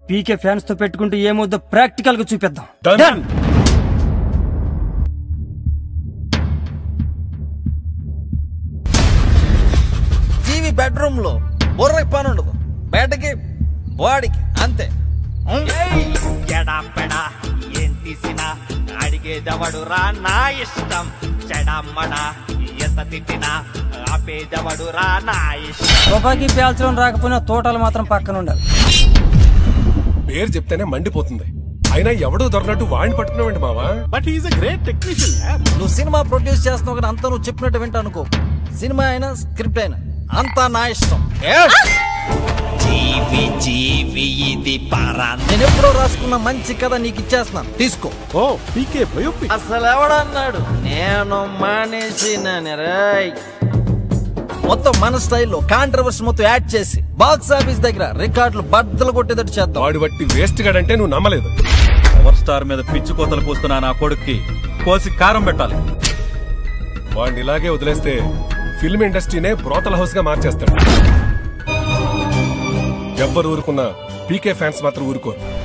పీకే fans తో పెట్టుకుంటే ఏమవుద్దో practical గా చూపిద్దాం Done. Done. టీవీ బెడ్రూమ్ లో బుర్రకి పని ఉండదు బయటకి బాడీకి అంతే ఉం? ఎడా పెడా ఏం తీసినా అడిగేదవడు రా నా ఇష్టం చెడమ్మడా ఎంత తిట్టినా ఆపేదవడు రా నా ఇష్టం తుపాకీ పేల్చడం రాకపోయినా తోటలు మాత్రం పక్కన ఉండాలి పేరు చెప్తేనే మండిపోతుంది అయినా ఎవడో దొరనట్టు వాడిని పట్టుకున్నావండి మావా but is a great technician నువ్వు సినిమా ప్రొడ్యూస్ చేస్తున్నావు కానీ అంతా నువ్వు చెప్పినట్టు వింటా అనుకో సినిమా అయినా స్క్రిప్ట్ అయినా అంతా నా ఇష్టం జీవి జీవి ఇది పరాన్ నేను ఎప్పుడో రాసుకున్న మంచి కథ నీకు ఇచ్చేస్తున్నాను తీసుకో ఓ పీకే బయోపిక్ అసలు ఎవడన్నాడు నేను మానేసినాను రేయ్ మొత్తం మన స్టైల్లో కాంట్రవర్సీ మొత్తం యాడ్ చేసి బాక్స్ ఆఫీస్ దగ్గర రికార్డులు బద్దలు కొట్టేటట్టు చేద్దాం వాడు బట్టి వేస్ట్ గాడంటే నువ్వు నమ్మలేదు పవర్ స్టార్ మీద పిచ్చి కోతలు కూస్తున్న నా కొడుక్కి కోసి కారం పెట్టాలి వాడిని ఇలాగే వదిలేస్తే ఫిల్మ్ ఇండస్ట్రీనే బ్రోతల్ హౌస్ గా మార్చేస్తాడు ఎవ్వరు ఊరుకున్నా పీకే ఫ్యాన్స్ మాత్రం ఊరుకోరు